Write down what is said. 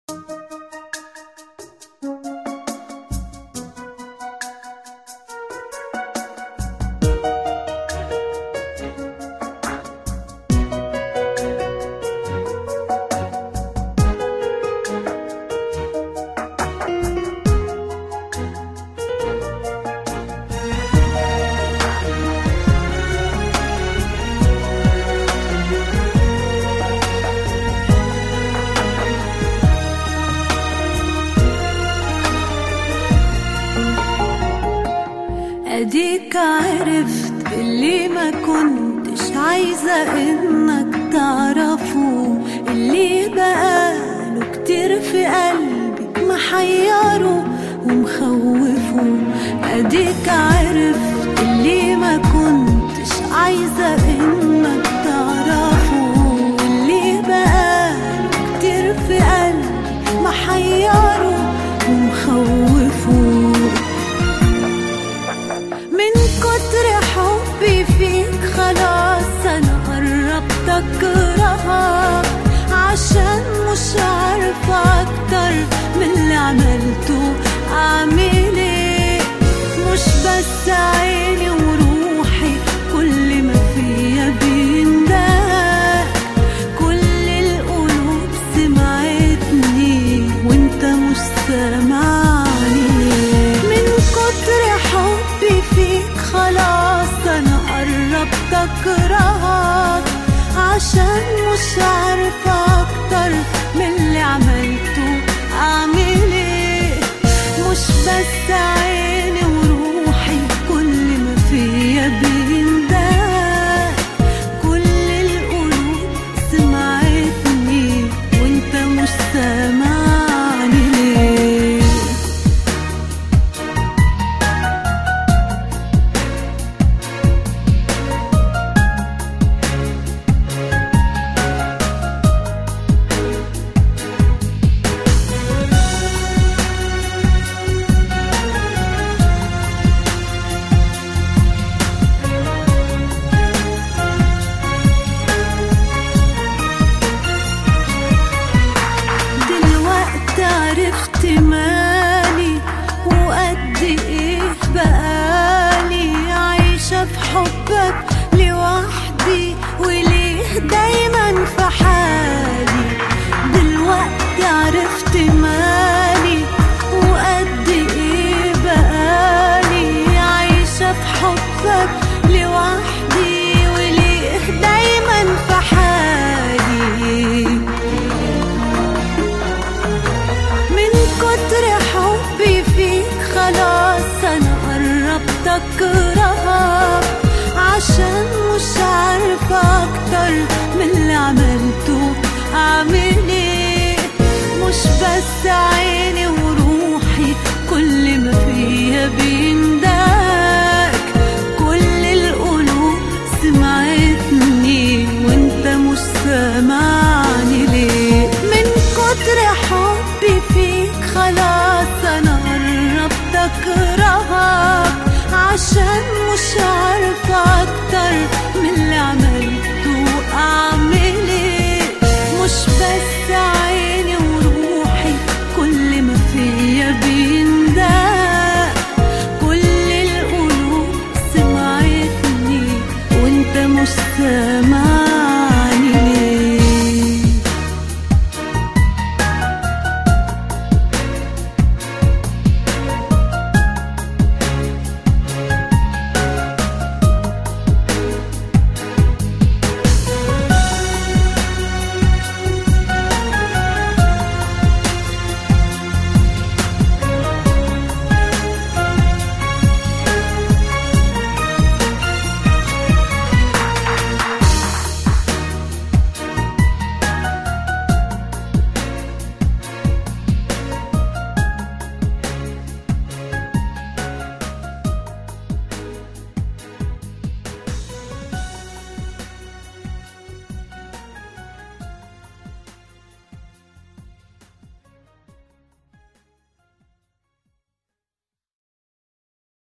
اديك عرفت اللي ما كنتش عايزة انك تعرفه اللي بقاله كتير في قلبي محيره ومخوفه اديك عرفت اللي ما كنتش عايزة انك تعرفه اللي بقاله كتير في قلبي محيره ومخوفه من كتر حبي فيك خلاص انا قربت اكرهك عشان مش عارفة اكتر من اللي عملته اعمل ايه مش بس عيني وروحي كل ما فيا بيندهك كل القلوب سمعتني وانت مش سامعني ليه من كتر حبي فيك خلاص انا قربت اكرهك عشان مش عارفة اكتر من اللي عملته اعمل ايه مش بس عيني وروحي كل ما فيا بيندهك كل القلوب سمعتني وانت مش سامعني ليه دلوقتي عرفت